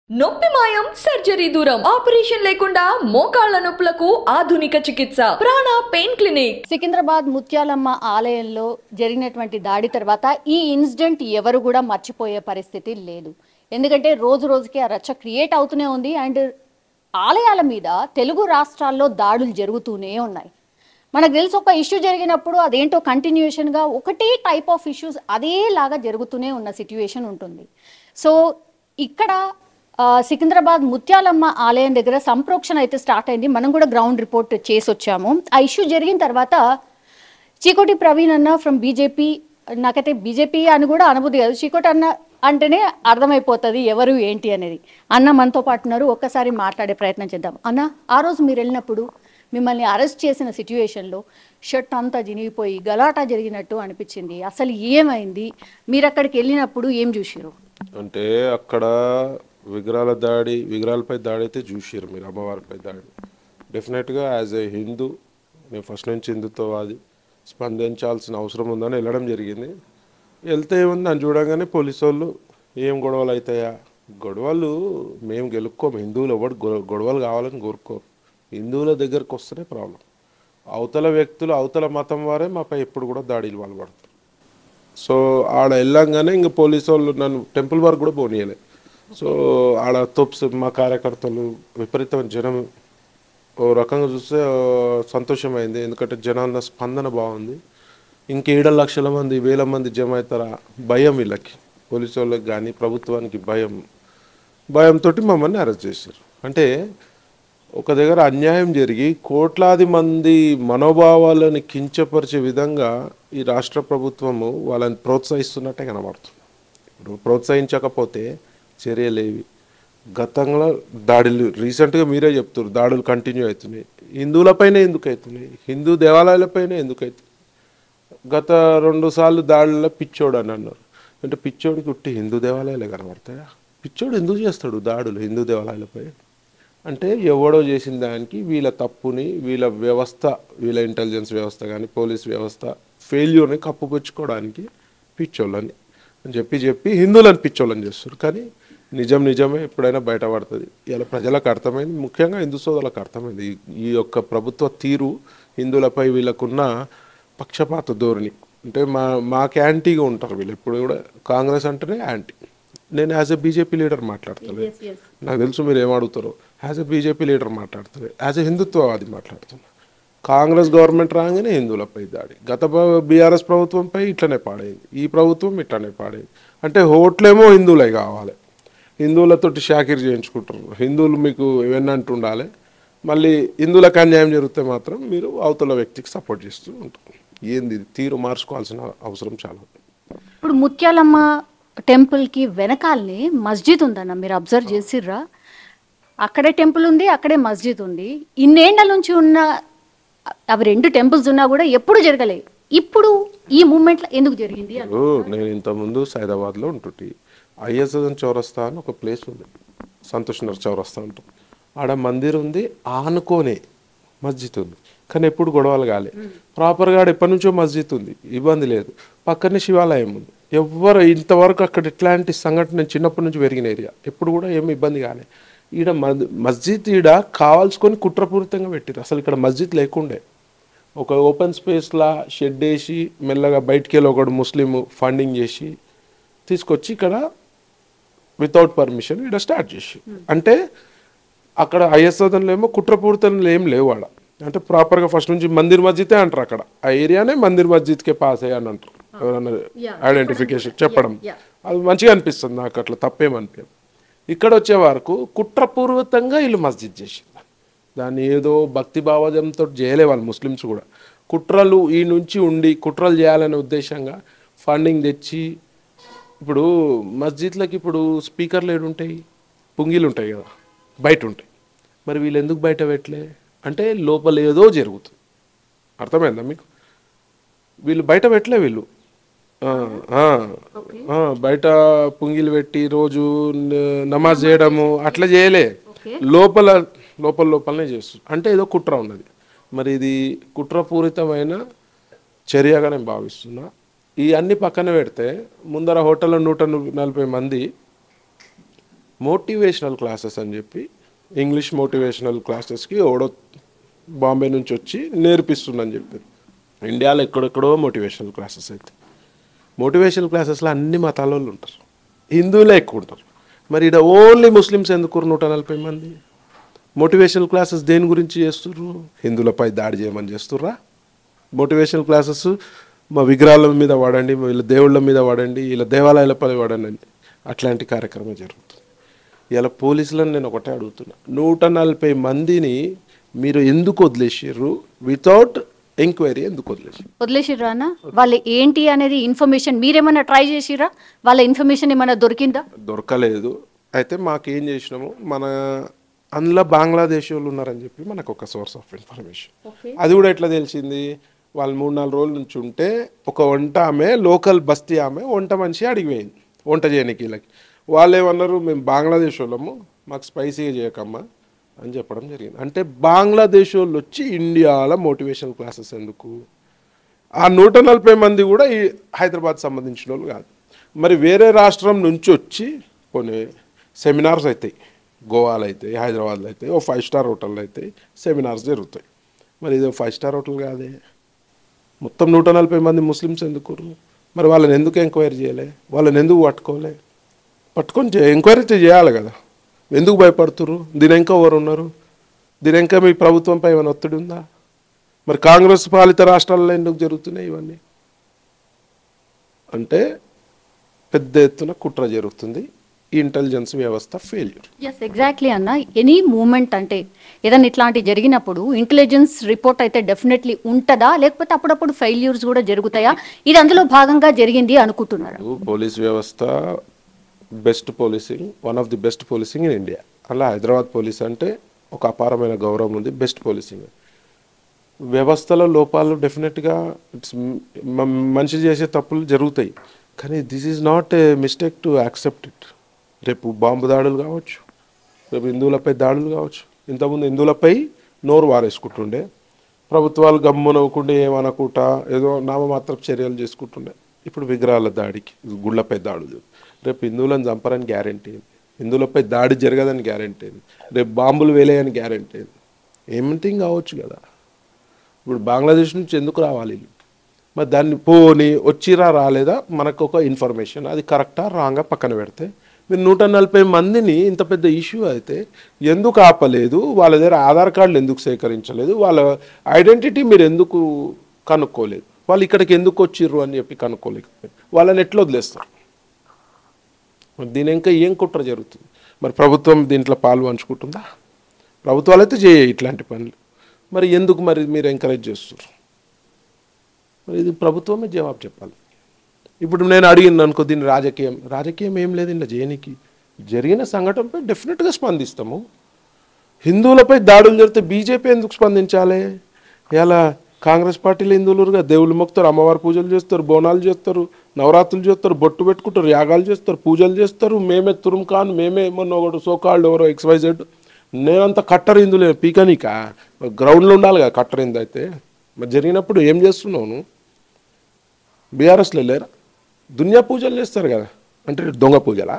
నొప్పి మాయం సర్జరీ దూరం ఆపరేషన్ లేకుండా మోకాళ్ల నొప్పులకు ఆధునిక చికిత్స ప్రాణ పెయిన్ క్లినిక్ సికింద్రాబాద్ ముత్యాలమ్మ ఆలయంలో జరిగినటువంటి దాడి తర్వాత ఈ ఇన్సిడెంట్ ఎవరు కూడా మర్చిపోయే పరిస్థితి లేదు ఎందుకంటే రోజు రోజుకి ఆ రచ్చ క్రియేట్ అవుతూనే ఉంది అండ్ ఆలయాల మీద తెలుగు రాష్ట్రాల్లో దాడులు జరుగుతూనే ఉన్నాయి మనకు తెలిసి ఒక ఇష్యూ జరిగినప్పుడు అదేంటో కంటిన్యూషన్గా ఒకటే టైప్ ఆఫ్ ఇష్యూస్ అదేలాగా జరుగుతూనే ఉన్న సిట్యుయేషన్ ఉంటుంది సో ఇక్కడ ఆ, సికింద్రాబాద్ ముత్యాలమ్మ ఆలయం దగ్గర సంప్రోక్షణ అయితే స్టార్ట్ అయింది మనం కూడా గ్రౌండ్ రిపోర్ట్ చేసి వచ్చాము ఆ ఇష్యూ జరిగిన తర్వాత చీకోటి ప్రవీణ్ అన్న ఫ్రమ్ బీజేపీ నాకైతే బీజేపీ అని కూడా అనుభూతి కాదు చీకోటి అన్న అంటేనే అర్థమైపోతుంది ఎవరు ఏంటి అనేది అన్న మనతో పాటు ఉన్నారు ఒక్కసారి మాట్లాడే ప్రయత్నం చేద్దాం అన్న ఆ రోజు మీరు వెళ్ళినప్పుడు మిమ్మల్ని అరెస్ట్ చేసిన సిచ్యువేషన్లో షర్ట్ అంతా జినిగిపోయి గలాటా జరిగినట్టు అనిపించింది అసలు ఏమైంది మీరు అక్కడికి వెళ్ళినప్పుడు ఏం చూసిరు అంటే అక్కడ విగ్రహాల దాడి విగ్రహాలపై దాడి అయితే చూసారు మీరు అమ్మవారిపై దాడి డెఫినెట్గా యాజ్ ఏ హిందూ నేను ఫస్ట్ నుంచి హిందుత్వవాది స్పందించాల్సిన అవసరం ఉందని వెళ్ళడం జరిగింది వెళ్తే ఏముంది నన్ను చూడగానే పోలీసు వాళ్ళు ఏం గొడవలు అవుతాయా గొడవలు మేము గెలుక్కోము హిందువులు ఎవరు గొ- గొడవలు కావాలని కోరుకోరు హిందువుల దగ్గరకు వస్తేనే ప్రాబ్లం అవతల వ్యక్తులు అవతల మతం వారే మాపై ఎప్పుడు కూడా దాడిలు పాల్పడతారు సో ఆడ వెళ్ళంగానే ఇంక పోలీసు వాళ్ళు నన్ను టెంపుల్ వరకు కూడా పోనీయలే సో ఆడ తోప్స్ మా కార్యకర్తలు విపరీతమైన జనం ఓ రకంగా చూస్తే ఓ సంతోషమైంది ఎందుకంటే జనాల స్పందన బాగుంది ఇంక ఏడు లక్షల మంది వేల మంది జమ అవుతారా భయం వీళ్ళకి పోలీసు వాళ్ళకి కానీ ప్రభుత్వానికి భయం భయంతో మమ్మల్ని అరెస్ట్ చేశారు అంటే ఒక దగ్గర అన్యాయం జరిగి కోట్లాది మంది మనోభావాలను కించపరిచే విధంగా ఈ రాష్ట్ర ప్రభుత్వము వాళ్ళని ప్రోత్సహిస్తున్నట్టే కనబడుతుంది ఇప్పుడు ప్రోత్సహించకపోతే చర్యలేవి గతంలో దాడులు రీసెంట్గా మీరే చెప్తారు దాడులు కంటిన్యూ అవుతున్నాయి హిందువులపైనే ఎందుకు అవుతున్నాయి హిందూ దేవాలయాలపైనే ఎందుకు అవుతున్నాయి గత రెండు సార్లు దాడుల్లో పిచ్చోడు అని అన్నారు అంటే పిచ్చోడికి ఉట్టి హిందూ దేవాలయాలే కనబడతాయా పిచ్చోడు ఎందుకు చేస్తాడు దాడులు హిందూ దేవాలయాలపై అంటే ఎవడో చేసిన దానికి వీళ్ళ తప్పుని వీళ్ళ వ్యవస్థ వీళ్ళ ఇంటెలిజెన్స్ వ్యవస్థ కానీ పోలీస్ వ్యవస్థ ఫెయిల్యూర్ని కప్పుపుచ్చుకోవడానికి పిచ్చోళ్ళని అని చెప్పి చెప్పి హిందువులను పిచ్చోళ్ళని చేస్తారు కానీ నిజం నిజమే ఎప్పుడైనా బయటపడుతుంది ఇలా ప్రజలకు అర్థమైంది ముఖ్యంగా హిందూ సోదరులకు అర్థమైంది ఈ- ఈ యొక్క ప్రభుత్వ తీరు హిందువులపై వీళ్ళకున్న పక్షపాత ధోరణి అంటే మా మాకు యాంటీగా ఉంటారు వీళ్ళు ఎప్పుడు కూడా కాంగ్రెస్ అంటేనే యాంటీ నేను యాజ్ ఎ బీజేపీ లీడర్ మాట్లాడతాను నాకు తెలుసు మీరు ఏం అడుగుతారో యాజ్ ఎ బీజేపీ లీడర్ మాట్లాడుతుంది యాజ్ ఎ హిందుత్వవాది మాట్లాడుతున్నా కాంగ్రెస్ గవర్నమెంట్ రాగానే హిందువులపై దాడి గత బీఆర్ఎస్ ప్రభుత్వంపై ఇట్లనే పాడైంది ఈ ప్రభుత్వం ఇట్లనే పాడైంది అంటే ఓట్లేమో హిందువులే కావాలి హిందువులతోటి షాకిర్ చేయించుకుంటారు హిందువులు మీకు ఇవన్నీ అంటుండాలి మళ్ళీ హిందువులకు అన్యాయం జరిగితే మాత్రం మీరు అవతల వ్యక్తికి సపోర్ట్ చేస్తూ ఉంటారు ఏంది ఇది? తీరు మార్చుకోవాల్సిన అవసరం చాలా ఉంది ఇప్పుడు ముత్యాలమ్మ టెంపుల్కి వెనకాలనే మస్జిద్ ఉందన్న మీరు అబ్జర్వ్ చేసిర్రా అక్కడే టెంపుల్ ఉంది అక్కడే మస్జిద్ ఉంది ఇన్నేళ్ల నుంచి ఉన్న అవి రెండు టెంపుల్స్ ఉన్నా కూడా ఎప్పుడు జరగలేదు ఇప్పుడు ఈ మూమెంట్లో ఎందుకు జరిగింది అని ఇప్పుడు నేను ఇంతకుముందు సైదాబాద్లో ఉంటుంటి ఐఎస్ఎన్ చౌరస్తా అని ఒక ప్లేస్ ఉంది సంతోష్ నగర్ చౌరస్తా అంటాం ఆడ మందిర్ ఉంది ఆనుకోనే మస్జిద్ ఉంది కానీ ఎప్పుడు గొడవలు కాలే ప్రాపర్గా ఆడ ఎప్పటి నుంచో మస్జిద్ ఉంది ఇబ్బంది లేదు పక్కనే శివాలయం ఉంది ఎవ్వరు ఇంతవరకు అక్కడ ఇట్లాంటి సంఘటన నేను చిన్నప్పటి నుంచి పెరిగిన ఏరియా ఎప్పుడు కూడా ఏమి ఇబ్బంది కాలే ఈడ మద్- మస్జిద్ ఈడ కావాల్సుకొని కుట్రపూరితంగా పెట్టిరు అసలు ఇక్కడ మస్జిద్ లేకుండే ఒక ఓపెన్ స్పేస్లా షెడ్ వేసి మెల్లగా బయటికి వెళ్ళి ఒకడు ముస్లిం ఫండింగ్ చేసి తీసుకొచ్చి ఇక్కడ వితౌట్ పర్మిషన్ ఇక్కడ స్టార్ట్ చేసి అంటే అక్కడ ఐఎస్ఓదన్లు ఏమో కుట్రపూరితంలు ఏం లేవు ఆడ అంటే ప్రాపర్గా ఫస్ట్ నుంచి మందిర్ మస్జిదే అంటారు అక్కడ ఆ ఏరియానే మందిర్ మస్జిద్కే పాస్ అయ్యా అని అంటారు ఎవరన్నా ఐడెంటిఫికేషన్ చెప్పడం అది మంచిగా అనిపిస్తుంది నాకు అట్లా తప్పేమనిపించదు ఇక్కడ వచ్చే వరకు కుట్రపూర్వకంగా వీళ్ళు మస్జిద్ చేసింది దాన్ని ఏదో భక్తి భావజంతో చేయలే వాళ్ళు ముస్లిమ్స్ కూడా కుట్రలు ఈ నుంచి ఉండి కుట్రలు చేయాలనే ఉద్దేశంగా ఫండింగ్ తెచ్చి ఇప్పుడు మస్జిద్లకి ఇప్పుడు స్పీకర్లు ఏడు ఉంటాయి పుంగిలు ఉంటాయి కదా బయట ఉంటాయి మరి వీళ్ళు ఎందుకు బయట పెట్టలే అంటే లోపల ఏదో జరుగుతుంది అర్థమైందా మీకు వీళ్ళు బయట పెట్టలే వీళ్ళు ఆ, ఆ, ఆ, బయట పుంగిలు పెట్టి రోజు న- నమాజ్ చేయడము అట్లా చేయలే లోపల లోపల లోపలనే చేస్తుంది అంటే ఏదో కుట్ర ఉన్నది మరి ఇది కుట్రపూరితమైన చర్యగా నేను భావిస్తున్నా ఈ అన్ని పక్కన పెడితే ముందర హోటల్లో నూట ను- నలభై మంది మోటివేషనల్ క్లాసెస్ అని చెప్పి ఇంగ్లీష్ మోటివేషనల్ క్లాసెస్కి ఎవడో బాంబే నుంచి వచ్చి నేర్పిస్తుందని చెప్పారు ఇండియాలో ఎక్కడెక్కడో మోటివేషనల్ క్లాసెస్ అయితే మోటివేషనల్ క్లాసెస్లో అన్ని మతాల వాళ్ళు ఉంటారు హిందువులే ఎక్కువ ఉంటారు మరి ఇక్కడ ఓన్లీ ముస్లిమ్స్ ఎందుకు నూట నలభై మంది మోటివేషనల్ క్లాసెస్ దేని గురించి చేస్తుర్రు హిందువులపై దాడి చేయమని చేస్తుర్రా మోటివేషనల్ క్లాసెస్ మా విగ్రహాల మీద వాడండి వీళ్ళ దేవుళ్ళ మీద వాడండి వీళ్ళ దేవాలయాలపై వాడండి అని అట్లాంటి కార్యక్రమం జరుగుతుంది ఇలా పోలీసులను నేను ఒకటే అడుగుతున్నా నూట నలభై మందిని మీరు ఎందుకు వదిలేసారు వితౌట్ ఎంక్వైరీ ఎందుకు వదిలేసారు వదిలేసిర్రా అన్న వాళ్ళు ఏంటి అనేది ఇన్ఫర్మేషన్ మీరేమన్నా ట్రై చేసిరా వాళ్ళ ఇన్ఫర్మేషన్ ఏమైనా దొరికిందా దొరకలేదు అయితే మాకేం చేసినాము మన అందులో బంగ్లాదేశ్ వాళ్ళు ఉన్నారని చెప్పి మనకు ఒక సోర్స్ ఆఫ్ ఇన్ఫర్మేషన్ అది కూడా ఎట్లా తెలిసింది వాళ్ళు మూడు నాలుగు రోజుల నుంచి ఉంటే ఒక వంట ఆమె లోకల్ బస్తీ ఆమె వంట మనిషి అడిగిపోయింది వంట చేయడానికి వీళ్ళకి వాళ్ళు ఏమన్నారు మేము బంగ్లాదేశ్ వాళ్ళము మాకు స్పైసీగా చేయకమ్మా అని చెప్పడం జరిగింది అంటే బంగ్లాదేశ్ వాళ్ళు వచ్చి ఇండియాలో మోటివేషన్ క్లాసెస్ ఎందుకు ఆ నూట నలభై మంది కూడా ఈ హైదరాబాద్ సంబంధించిన వాళ్ళు కాదు మరి వేరే రాష్ట్రం నుంచి వచ్చి కొన్ని సెమినార్స్ అవుతాయి గోవాలో అవుతాయి హైదరాబాద్లో అవుతాయి ఓ ఫైవ్ స్టార్ హోటల్లో అవుతాయి సెమినార్స్ జరుగుతాయి మరి ఇది ఫైవ్ స్టార్ హోటల్ కాదే మొత్తం నూట నలభై మంది ముస్లిమ్స్ ఎందుకు మరి వాళ్ళని ఎందుకు ఎంక్వైరీ చేయలే వాళ్ళని ఎందుకు పట్టుకోలే పట్టుకొని చే- ఎంక్వైరీ అయితే చేయాలి కదా ఎందుకు భయపడుతురు దీని ఇంకా ఎవరు ఉన్నారు దీని ఇంకా మీ ప్రభుత్వంపై ఏమైనా ఒత్తిడి ఉందా మరి కాంగ్రెస్ పాలిత రాష్ట్రాల్లో ఎందుకు జరుగుతున్నాయి ఇవన్నీ అంటే పెద్ద ఎత్తున కుట్ర జరుగుతుంది ఈ ఇంటెలిజెన్స్ వ్యవస్థ ఫెయిల్యూర్ ఎస్ ఎగ్జాక్ట్లీ అన్న ఎనీ మూమెంట్ అంటే ఏదైనా ఇట్లాంటి జరిగినప్పుడు ఇంటెలిజెన్స్ రిపోర్ట్ అయితే డెఫినెట్లీ ఉంటుందా లేకపోతే అప్పుడప్పుడు ఫెయిల్యూర్స్ కూడా జరుగుతాయా ఇది అందులో భాగంగా జరిగింది అనుకుంటున్నారు పోలీస్ వ్యవస్థ best policing one of the best policing in India అలా హైదరాబాద్ పోలీస్ అంటే ఒక అపారమైన గౌరవం ఉంది బెస్ట్ పోలీసింగ్ వ్యవస్థలో లోపాలు డెఫినెట్గా ఇట్స్ మనిషి చేసే తప్పులు జరుగుతాయి కానీ this is not a mistake to accept it రేపు బాంబు దాడులు కావచ్చు రేపు హిందువులపై దాడులు కావచ్చు ఇంతకుముందు హిందువులపై నోరు వారేసుకుంటుండే ప్రభుత్వాలు గమ్మునవ్వకుండా ఏమనకుండా ఏదో నామమాత్రపు చర్యలు చేసుకుంటుండే ఇప్పుడు విగ్రహాల దాడికి గుళ్ళపై దాడులు రేపు హిందువులను చంపరని గ్యారెంటీ ఏంది హిందువులపై దాడి జరగదని గ్యారెంటీ ఏంది రేపు బాంబులు వేలేయని గ్యారెంటీ ఏంది ఏమిటింగ్ కావచ్చు కదా ఇప్పుడు బంగ్లాదేశ్ నుంచి ఎందుకు రావాలి వీళ్ళు? మరి దాన్ని పోని వచ్చిరా రాలేదా మనకు ఒక ఇన్ఫర్మేషన్ అది కరెక్టా రాంగా పక్కన పెడితే మీరు నూట నలభై మందిని ఇంత పెద్ద ఇష్యూ అయితే ఎందుకు ఆపలేదు వాళ్ళ దగ్గర ఆధార్ కార్డులు ఎందుకు సేకరించలేదు వాళ్ళ ఐడెంటిటీ మీరు ఎందుకు కనుక్కోలేదు వాళ్ళు ఇక్కడికి ఎందుకు వచ్చిర్రు అని చెప్పి కనుక్కోలేకపోయారు వాళ్ళని ఎట్లా వదిలేస్తారు మరి దీని ఇంకా ఏం కుట్ర జరుగుతుంది మరి ప్రభుత్వం దీంట్లో పాలు పంచుకుంటుందా ప్రభుత్వాలు అయితే చేయ ఇట్లాంటి పనులు మరి ఎందుకు మరి మీరు ఎంకరేజ్ చేస్తారు మరి ఇది ప్రభుత్వమే జవాబు చెప్పాలి ఇప్పుడు నేను అడిగిన అనుకో దీని రాజకీయం రాజకీయం ఏం లేదు ఇలా చేయనికి జరిగిన సంఘటనపై డెఫినెట్గా స్పందిస్తాము హిందువులపై దాడులు జరిగితే బీజేపీ ఎందుకు స్పందించాలి ఇలా కాంగ్రెస్ పార్టీలో హిందువులుగా దేవుళ్ళు మొక్కుతారు అమ్మవారి పూజలు చేస్తారు బోనాలు చేస్తారు నవరాత్రులు చేస్తారు బొట్టు పెట్టుకుంటారు యాగాలు చేస్తారు పూజలు చేస్తారు మేమే తురుం ఖాన్ మేమే మొన్న ఒకడు సోకాళ్ళు ఎవరో ఎక్స్వైజెడ్ నేనంత కట్టర్ హిందులే పీకనీక గ్రౌండ్లో ఉండాలి కదా కట్టర్ హిందు అయితే మరి జరిగినప్పుడు ఏం చేస్తున్నావు నువ్వు బీఆర్ఎస్లో లేరా దునియా పూజలు చేస్తారు కదా అంటే దొంగ పూజలా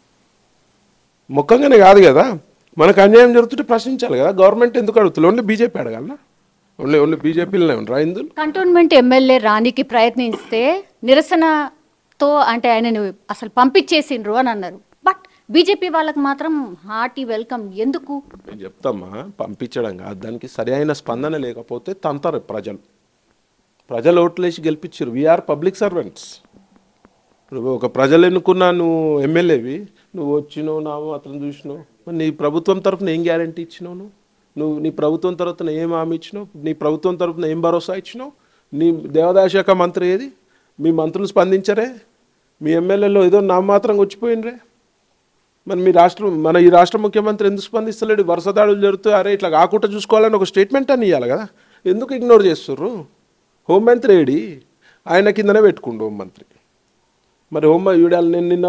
ముఖంగానే కాదు కదా మనకు అన్యాయం జరుగుతుంటే ప్రశ్నించాలి కదా గవర్నమెంట్ ఎందుకు అడుగుతుంది ఓన్లీ బీజేపీ అడగాలనా ఓన్లీ ఓన్లీ బీజేపీలోనే ఉండరా హిందువులు కంటోన్మెంట్ ఎమ్మెల్యే రానికి ప్రయత్నిస్తే నిరసనతో అంటే ఆయనను అసలు పంపించేసిండ్రు అని అన్నారు బట్ బీజేపీ వాళ్ళకి మాత్రం హార్టీ వెల్కమ్ ఎందుకు నేను చెప్తామా పంపించడం కాదు దానికి సరి అయిన స్పందన లేకపోతే తంతారు ప్రజలు ప్రజలు ఓట్లేసి గెలిపించారు వీఆర్ పబ్లిక్ సర్వెంట్స్ ఇప్పుడు ఒక ప్రజలు ఎన్నుకున్నా నువ్వు ఎమ్మెల్యేవి నువ్వు వచ్చినావు నా మాత్రం చూసినావు మరి నీ ప్రభుత్వం తరఫున ఏం గ్యారంటీ ఇచ్చినావు నువ్వు నువ్వు నీ ప్రభుత్వం తరఫున ఏం హామీ ఇచ్చినావు నీ ప్రభుత్వం తరఫున ఏం భరోసా ఇచ్చినావు నీ దేవాదాయ శాఖ మంత్రి ఏది మీ మంత్రులు స్పందించరే మీ ఎమ్మెల్యేలో ఏదో నా మాత్రం వచ్చిపోయినరే మరి మీ రాష్ట్రం మన ఈ రాష్ట్ర ముఖ్యమంత్రి ఎందుకు స్పందిస్తలేడు వరుస దాడులు జరుగుతాయి అరే ఇట్లా కాకుండా చూసుకోవాలని ఒక స్టేట్మెంట్ అని ఇవ్వాలి కదా ఎందుకు ఇగ్నోర్ చేస్తుర్రు హోంమంత్రి ఏడి ఆయన కిందనే పెట్టుకుండు హోంమంత్రి మరి హోం వీడాలి నేను నిన్న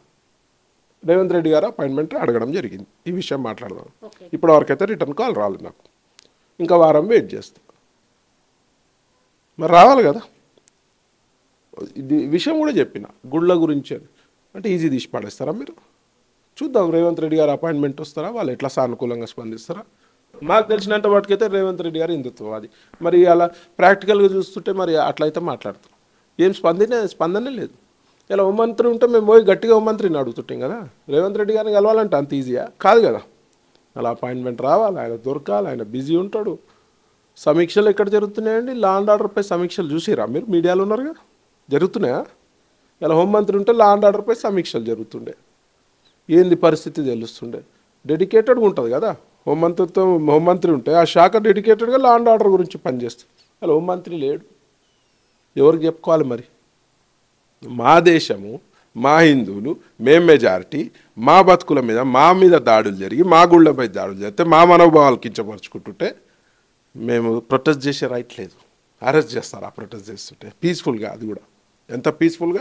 రేవంత్ రెడ్డి గారు అపాయింట్మెంట్ అడగడం జరిగింది ఈ విషయం మాట్లాడదాం ఇప్పటి వరకైతే రిటర్న్ కాల్ రాలేదు నాకు ఇంకా వారం వెయిట్ చేస్తా మరి రావాలి కదా ఇది విషయం కూడా చెప్పిన గుళ్ళ గురించి అని అంటే ఈజీ తీసి పడేస్తారా మీరు చూద్దాం రేవంత్ రెడ్డి గారు అపాయింట్మెంట్ వస్తారా వాళ్ళు ఎట్లా సానుకూలంగా స్పందిస్తారా మాకు తెలిసినంత వాటికైతే రేవంత్ రెడ్డి గారు హిందుత్వవాది మరి అలా ప్రాక్టికల్గా చూస్తుంటే మరి అట్లయితే మాట్లాడతాం ఏం స్పందనే స్పందనే లేదు ఇలా హోంమంత్రి ఉంటే మేము పోయి గట్టిగా హోంమంత్రిని అడుగుతుంటాం కదా రేవంత్ రెడ్డి గారిని కలవాలంటే అంత ఈజీయా కాదు కదా అలా అపాయింట్మెంట్ రావాలి ఆయన దొరకాలి ఆయన బిజీ ఉంటాడు సమీక్షలు ఎక్కడ జరుగుతున్నాయండి లా అండ్ ఆర్డర్పై సమీక్షలు చూసిరా మీరు మీడియాలో ఉన్నారుగా జరుగుతున్నాయా ఇలా హోంమంత్రి ఉంటే లా అండ్ ఆర్డర్పై సమీక్షలు జరుగుతుండే ఏంది పరిస్థితి తెలుస్తుండే డెడికేటెడ్గా ఉంటుంది కదా హోంమంత్రితో హోంమంత్రి ఉంటే ఆ శాఖ డెడికేటెడ్గా లా అండ్ ఆర్డర్ గురించి పనిచేస్తుంది అలా హోంమంత్రి లేడు ఎవరికి చెప్పుకోవాలి మరి మా దేశము మా హిందువులు మేం మెజారిటీ మా బతుకుల మీద మా మీద దాడులు జరిగి మా గుళ్ళపై దాడులు జరిగితే మా మనోభావాలు కించపరుచుకుంటుంటే మేము ప్రొటెస్ట్ చేసే రైట్ లేదు అరెస్ట్ చేస్తారు ఆ ప్రొటెస్ట్ చేస్తుంటే పీస్ఫుల్గా అది కూడా ఎంత పీస్ఫుల్గా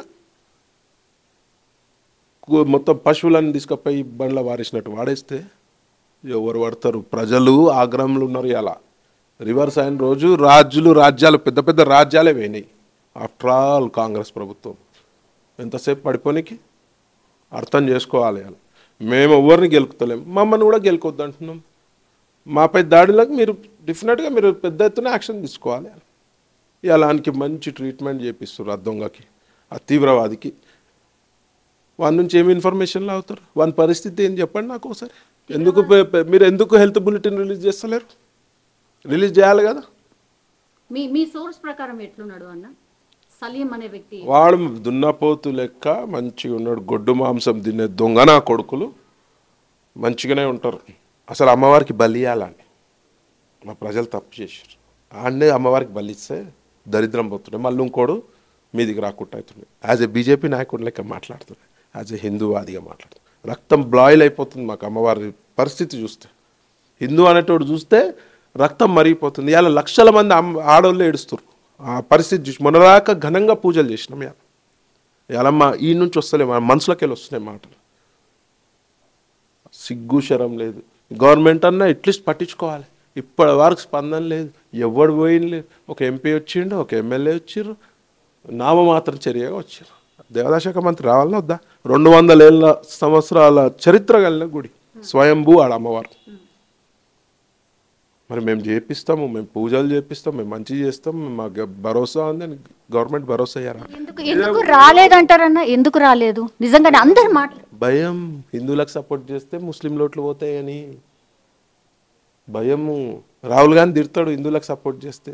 కు- మొత్తం పశువులను తీసుకుపోయి బండ్ల వారేసినట్టు వాడేస్తే ఎవరు పడతారు ప్రజలు ఆగ్రహంలో ఉన్నారు ఇలా రివర్స్ అయిన రోజు రాజులు రాజ్యాలు పెద్ద పెద్ద రాజ్యాలే పోయినాయి ఆఫ్టర్ ఆల్ కాంగ్రెస్ ప్రభుత్వం ఎంతసేపు పడిపోనికి అర్థం చేసుకోవాలి అలా మేము ఎవరిని గెలుకుతలేం మమ్మల్ని కూడా గెలుకొద్దు అంటున్నాం మాపై దాడులకు మీరు డెఫినెట్గా మీరు పెద్ద ఎత్తున యాక్షన్ తీసుకోవాలి అలానికి మంచి ట్రీట్మెంట్ చేపిస్తారు ఆ దొంగకి ఆ తీవ్రవాదికి వాని నుంచి ఏమి ఇన్ఫర్మేషన్లు అవుతారు వాని పరిస్థితి ఏం చెప్పండి నాకు ఒకసారి ఎందుకు పె- పె- మీరు ఎందుకు హెల్త్ బులెటిన్ రిలీజ్ చేస్తలేరు రిలీజ్ చేయాలి కదా మీ మీ సోర్స్ ప్రకారం ఎట్లున్నాడు అన్న సలీం అనే వ్యక్తి వాడు దున్నపోతు లెక్క మంచిగా ఉన్నాడు గొడ్డు మాంసం తినే దొంగ నా కొడుకులు మంచిగానే ఉంటారు అసలు అమ్మవారికి బలి ఇవ్వాలని మా ప్రజలు తప్పు చేశారు ఆడనే అమ్మవారికి బలి ఇస్తే దరిద్రం పోతుండే మళ్ళీ ఇంకోడు మీదికి రాకుండా అవుతుండే యాజ్ ఎ బీజేపీ నాయకుడు లెక్క మాట్లాడుతుండే యాజ్ ఎ హిందూవాదిగా మాట్లాడుతుంది రక్తం బ్లాయిల్ అయిపోతుంది మాకు అమ్మవారి పరిస్థితి చూస్తే హిందూ అనేటోడు చూస్తే రక్తం మరిగిపోతుంది ఇలా లక్షల మంది అమ్మ ఆడవాళ్ళు ఏడుస్తారు ఆ పరిస్థితి చూసి మొన్నదాకా ఘనంగా పూజలు చేసినాం ఇలా ఇలా మా ఈ నుంచి వస్తలే మన మనసులోకి వెళ్ళి వస్తున్నాయి మాటలు సిగ్గు శరం లేదు గవర్నమెంట్ అన్నా అట్లీస్ట్ పట్టించుకోవాలి ఇప్పటి వరకు స్పందన లేదు ఎవడు పోయింది లేదు ఒక ఎంపీ వచ్చిండు ఒక ఎమ్మెల్యే వచ్చిర్రు నామమాత్రం చర్యగా వచ్చారు దేవాదాయ శాఖ మంత్రి రావాలన్నా వద్దా రెండు వందల ఏళ్ళ సంవత్సరాల చరిత్ర కలిగిన గుడి స్వయంభూ ఆడ అమ్మవారు మరి మేము చేపిస్తాము మేము పూజలు చేపిస్తాం మేము మంచి చేస్తాం మాకు భరోసా ఉందని గవర్నమెంట్ భరోసా అయ్యారా ఎందుకు ఎందుకు రాలేదంటారన్న ఎందుకు రాలేదు నిజంగానే అందరు మాట్లా భయం హిందువులకు సపోర్ట్ చేస్తే ముస్లిం లోట్లు పోతాయని భయము రాహుల్ గాంధీ తిడతాడు హిందువులకు సపోర్ట్ చేస్తే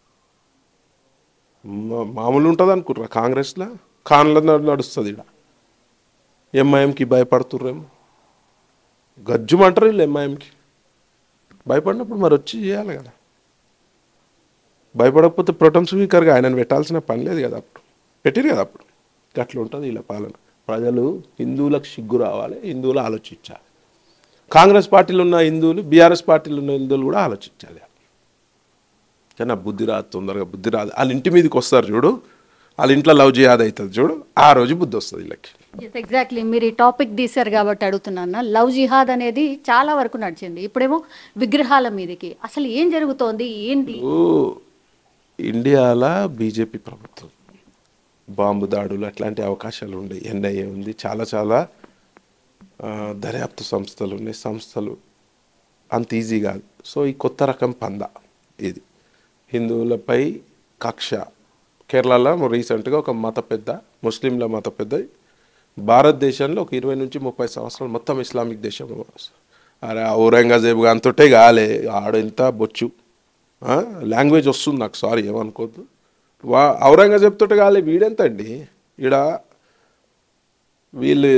మా- మామూలు ఉంటుంది అనుకుంటారా కాంగ్రెస్లో ఖాన్లో నడు- నడుస్తుంది ఇక్కడ ఎంఐఎంకి భయపడుతుర్రేమో గజ్జుమంటారు వీళ్ళు ఎంఐఎంకి భయపడినప్పుడు మరి వచ్చి చేయాలి కదా భయపడకపోతే ప్రొటం స్పీకర్గా ఆయనను పెట్టాల్సిన పని లేదు కదా అప్పుడు పెట్టిరు కదా అప్పుడు అట్లా ఉంటుంది ఇలా పాలన ప్రజలు హిందువులకు సిగ్గు రావాలి హిందువులు ఆలోచించాలి కాంగ్రెస్ పార్టీలో ఉన్న హిందువులు బీఆర్ఎస్ పార్టీలో ఉన్న హిందువులు కూడా ఆలోచించాలి కానీ ఆ బుద్ధి రాదు తొందరగా బుద్ధి రాదు వాళ్ళ ఇంటి మీదకి వస్తారు చూడు వాళ్ళ ఇంట్లో లవ్ చేయాది అవుతుంది చూడు ఆ రోజు బుద్ధి వస్తుంది వీళ్ళకి ఎగ్జాక్ట్లీ మీరు ఈ టాపిక్ తీశారు కాబట్టి అడుగుతున్నాను లవ్ జిహాద్ అనేది చాలా వరకు నడిచింది ఇప్పుడేమో విగ్రహాల మీదకి అసలు ఏం జరుగుతోంది ఏంటి ఓ ఇండియాలో బీజేపీ ప్రభుత్వం బాంబు దాడులు అట్లాంటి అవకాశాలు ఉండే ఎన్ఐఏ ఉంది చాలా చాలా ఆ, దర్యాప్తు సంస్థలు ఉన్నాయి సంస్థలు అంత ఈజీ కాదు సో ఈ కొత్త రకం పంద ఇది హిందువులపై కక్ష కేరళలో రీసెంట్గా ఒక మత పెద్ద ముస్లింల మత పెద్ద భారతదేశంలో ఒక ఇరవై నుంచి ముప్పై సంవత్సరాలు మొత్తం ఇస్లామిక్ దేశం అరే ఔరంగజేబ్ అంతటే కాలే ఆడెంత బొచ్చు ఆ? లాంగ్వేజ్ వస్తుంది నాకు సారీ ఏమనుకోవద్దు వా ఔరంగజేబ్ తోటి కాలే వీడెంత అండి ఈడ వీళ్ళు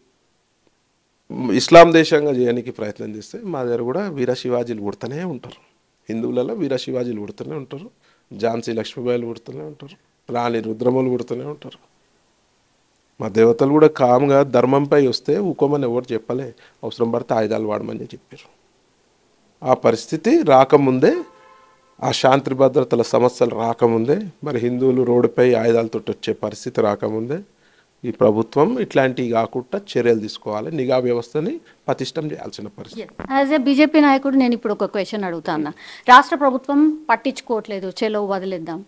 ఇస్లాం దేశంగా చేయడానికి ప్రయత్నం చేస్తే మా దగ్గర కూడా వీర శివాజీలు పుడుతూనే ఉంటారు హిందువులలో వీర శివాజీలు పుడుతూనే ఉంటారు ఝాన్సీ లక్ష్మీబాయిలు పుడుతూనే ఉంటారు రాణి రుద్రములు పుడుతూనే ఉంటారు మా దేవతలు కూడా కామ్గా ధర్మంపై వస్తే ఊకోమని ఎవరు చెప్పలే అవసరం పడితే ఆయుధాలు వాడమని చెప్పారు ఆ పరిస్థితి రాకముందే ఆ శాంతి భద్రతల సమస్యలు రాకముందే మరి హిందువులు రోడ్డుపై ఆయుధాలతో వచ్చే పరిస్థితి రాకముందే ఈ ప్రభుత్వం ఇట్లాంటివి కాకుండా చర్యలు తీసుకోవాలి నిఘా వ్యవస్థని పటిష్టం చేయాల్సిన పరిస్థితి యాజ్ ఏ బీజేపీ నాయకుడు నేను ఇప్పుడు ఒక క్వశ్చన్ అడుగుతా అన్న రాష్ట్ర ప్రభుత్వం పట్టించుకోవట్లేదు చెలో వదిలేద్దాం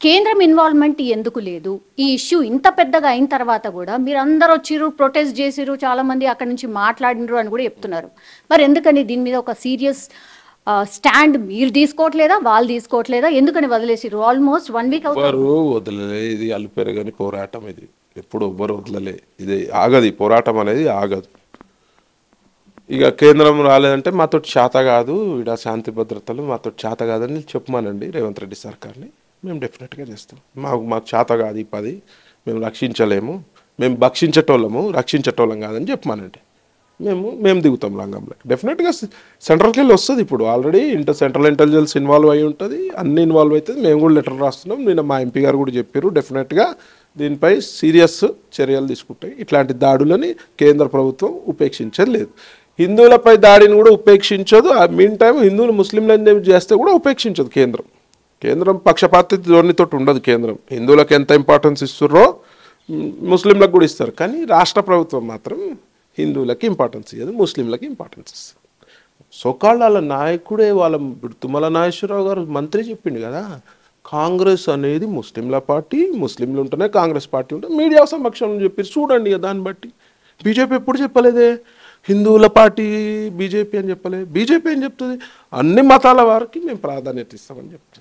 కేంద్రం ఇన్వాల్వ్మెంట్ ఎందుకు లేదు ఈ ఇష్యూ ఇంత పెద్దగా అయిన తర్వాత కూడా మీరు అందరూ వచ్చిర్రు ప్రొటెస్ట్ చేసిర్రు చాలా మంది అక్కడి నుంచి మాట్లాడినరు అని కూడా చెప్తున్నారు మరి ఎందుకని దీని మీద ఒక సీరియస్ స్టాండ్ మీరు తీసుకోవట్లేదా వాళ్ళు తీసుకోవట్లేదా ఎందుకని వదిలేసిర్రు ఆల్మోస్ట్ వన్ వీక్ అవుతుంది ఎవ్వరు వదలలే ఇది అల్లుపెరగని పోరాటం ఇది ఎప్పుడు ఎవ్వరు వదలలే ఇది ఆగదు ఈ పోరాటం అనేది ఆగదు ఇక కేంద్రం రాలేదంటే మాతో చేత కాదు ఇడ శాంతి భద్రతలు మాతో చేత కాదని చెప్పమానండి రేవంత్ రెడ్డి సర్కార్ని మేము డెఫినెట్గా చేస్తాం మాకు మాకు చేత కాదు ఈ పది మేము రక్షించలేము మేము భక్షించేటోళ్ళము రక్షించేటోళ్ళం కాదని చెప్పమానండి మేము మేము దిగుతాం రంగంలో డెఫినెట్గా సెంట్రల్కి వెళ్ళి వస్తుంది ఇప్పుడు already inter central intelligence involve అయి ఉంటుంది అన్ని ఇన్వాల్వ్ అవుతుంది మేము కూడా లెటర్ రాస్తున్నాం నిన్న మా ఎంపీ గారు కూడా చెప్పారు డెఫినెట్గా దీనిపై సీరియస్ చర్యలు తీసుకుంటాయి ఇట్లాంటి దాడులని కేంద్ర ప్రభుత్వం ఉపేక్షించలేదు హిందువులపై దాడిని కూడా ఉపేక్షించదు మీన్ టైం హిందువులు ముస్లింలను చేస్తే కూడా ఉపేక్షించదు కేంద్రం కేంద్రం పక్షపాత ధోరణితో ఉండదు కేంద్రం హిందువులకు ఎంత ఇంపార్టెన్స్ ఇస్తుర్రో మ్, ముస్లింలకు కూడా ఇస్తారు కానీ రాష్ట్ర ప్రభుత్వం మాత్రం హిందువులకి ఇంపార్టెన్స్ ఇవ్వదు ముస్లింలకి ఇంపార్టెన్స్ ఇస్తుంది సోకాళ్ళ వాళ్ళ నాయకుడే వాళ్ళ ఇప్పుడు తుమ్మల నాగేశ్వరరావు గారు మంత్రి చెప్పిండు కదా కాంగ్రెస్ అనేది ముస్లింల పార్టీ ముస్లింలు ఉంటేనే కాంగ్రెస్ పార్టీ ఉంటే మీడియా సమక్షంలో చెప్పి చూడండి ఇక దాన్ని బట్టి బీజేపీ ఎప్పుడు చెప్పలేదే హిందువుల పార్టీ బీజేపీ అని చెప్పలే బీజేపీ అని చెప్తుంది అన్ని మతాల వారికి మేము ప్రాధాన్యత ఇస్తామని చెప్తుంది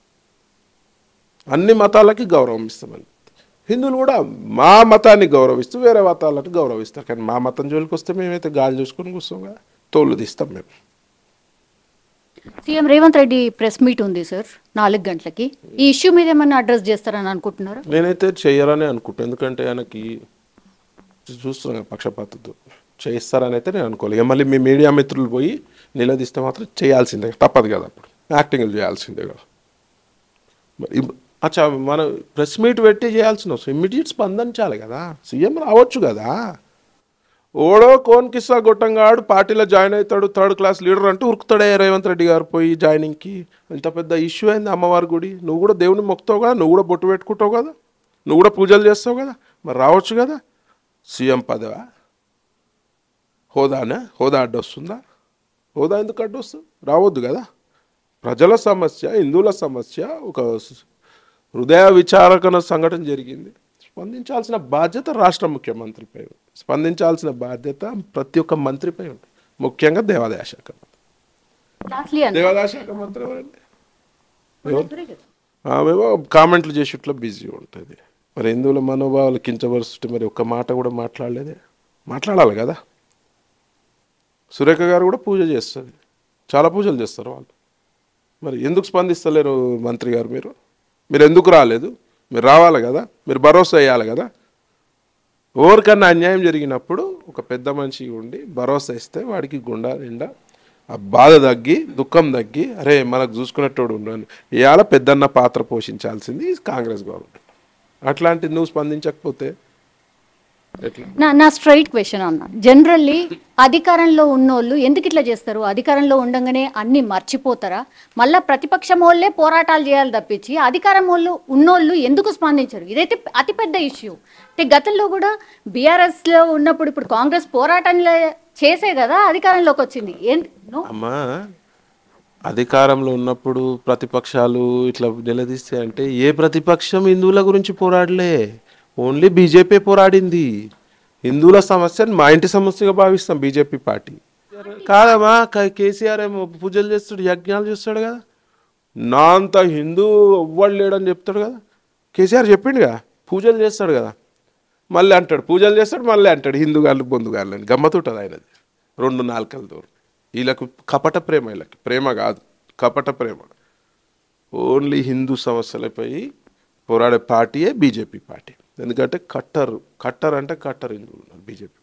అన్ని మతాలకి గౌరవం ఇస్తామని హిందువులు కూడా మా మతాన్ని గౌరవిస్తూ వేరే మతాలకు గౌరవిస్తారు కానీ మా మతం జోలికి వస్తే మేమైతే గాలి చూసుకొని కూర్చోం కదా తోలు తీస్తాం మేము CM Revanth Reddy press meet ఉంది సార్ నాలుగు గంటలకి ఈ ఇష్యూ మీద ఏమన్నా అడ్రస్ చేస్తారని అనుకుంటున్నారా నేనైతే చెయ్యరని అనుకుంటాను ఎందుకంటే ఆయనకి చూస్తున్నాం కదా పక్షపాతతో చేయిస్తారని అయితే నేను అనుకోలేదు ఇక మళ్ళీ మీ మీడియా మిత్రులు పోయి నిలదీస్తే మాత్రం చేయాల్సిందే తప్పదు కదా అప్పుడు యాక్టింగ్లు చేయాల్సిందే కదా మరి ఇప్- అచ్చా మనం ప్రెస్ మీట్ పెట్టి చేయాల్సిన అవసరం ఇమ్మీడియట్ స్పందించాలి కదా సీఎం రావచ్చు కదా ఓడో కోన్ కిస్సా గొట్టంగాడు పార్టీలో జాయిన్ అవుతాడు థర్డ్ క్లాస్ లీడర్ అంటూ ఉరుకుతాడే రేవంత్ రెడ్డి గారు పోయి జాయినింగ్కి ఇంత పెద్ద ఇష్యూ అయింది అమ్మవారి గుడి నువ్వు కూడా దేవుని మొక్కుతావు కదా నువ్వు కూడా బొట్టు పెట్టుకుంటావు కదా నువ్వు కూడా పూజలు చేస్తావు కదా మరి రావచ్చు కదా సీఎం పదవా హోదానా హోదా అడ్డొస్తుందా హోదా ఎందుకు అడ్డొస్తుంది రావద్దు కదా ప్రజల సమస్య హిందువుల సమస్య ఒక స్- హృదయ విచారకన సంఘటన జరిగింది స్పందించాల్సిన బాధ్యత రాష్ట్ర ముఖ్యమంత్రిపై ఉంది స్పందించాల్సిన బాధ్యత ప్రతి ఒక్క మంత్రిపై ఉంది ముఖ్యంగా దేవాదాయ శాఖ మంత్రి లాస్ట్లీ అన్న దేవాదాయ శాఖ మంత్రి ఎవరండి ఎవరు? ఆమెమో కామెంట్లు చేసేట్లో బిజీ ఉంటుంది మరి హిందువుల మనోభావాలు కించవరుస్తుంటే మరి ఒక్క మాట కూడా మాట్లాడలేదే మాట్లాడాలి కదా సురేఖ గారు కూడా పూజ చేస్తుంది చాలా పూజలు చేస్తారు వాళ్ళు మరి ఎందుకు స్పందిస్తలేరు మంత్రి గారు మీరు మీరు ఎందుకు రాలేదు మీరు రావాలి కదా మీరు భరోసా వేయాలి కదా ఎవరికన్నా అన్యాయం జరిగినప్పుడు ఒక పెద్ద మనిషి ఉండి భరోసా ఇస్తే వాడికి గుండా నిండా ఆ బాధ తగ్గి దుఃఖం తగ్గి అరే మనకు చూసుకునేటోడు ఉండని ఇవాళ పెద్దన్న పాత్ర పోషించాల్సింది కాంగ్రెస్ గవర్నమెంట్ అట్లాంటిది నువ్వు స్పందించకపోతే ఎట్లా నా నా స్ట్రైట్ క్వశ్చన్ అన్న జనరల్లీ అధికారంలో ఉన్నోళ్ళు ఎందుకు ఇట్లా చేస్తారు అధికారంలో ఉండగానే అన్ని మర్చిపోతారా మళ్ళా ప్రతిపక్షం వాళ్ళే పోరాటాలు చేయాలి తప్పించి అధికారం వాళ్ళు ఉన్నోళ్ళు ఎందుకు స్పందించరు ఇదైతే అతిపెద్ద ఇష్యూ అంటే గతంలో కూడా బీఆర్ఎస్ లో ఉన్నప్పుడు ఇప్పుడు కాంగ్రెస్ పోరాటంలో చేసే కదా అధికారంలోకి వచ్చింది ఏంటి నో అమ్మా అధికారంలో ఉన్నప్పుడు ప్రతిపక్షాలు ఇట్లా నిలదీస్తే అంటే ఏ ప్రతిపక్షం హిందువుల గురించి పోరాడలే ఓన్లీ బీజేపీ పోరాడింది హిందువుల సమస్యను మా ఇంటి సమస్యగా భావిస్తాం బీజేపీ పార్టీ కాదమ్మా క- కేసీఆర్ ఏమో పూజలు చేస్తాడు యజ్ఞాలు చేస్తాడు కదా నా అంత హిందూ ఎవ్వడు లేడని చెప్తాడు కదా కేసీఆర్ చెప్పిండు కదా పూజలు చేస్తాడు కదా మళ్ళీ అంటాడు పూజలు చేస్తాడు మళ్ళీ అంటాడు హిందూగాళ్ళు బొందుగాళ్ళు అని గమ్మతుంటుంది ఆయనది రెండు నాలుకల దూరం వీళ్ళకు కపట ప్రేమ వీళ్ళకి ప్రేమ కాదు కపట ప్రేమ ఓన్లీ హిందూ సమస్యలపై పోరాడే పార్టీయే బీజేపీ పార్టీ ఎందుకంటే కట్టర్ కట్టర్ అంటే కట్టర్ హిందువులు ఉన్నారు బీజేపీ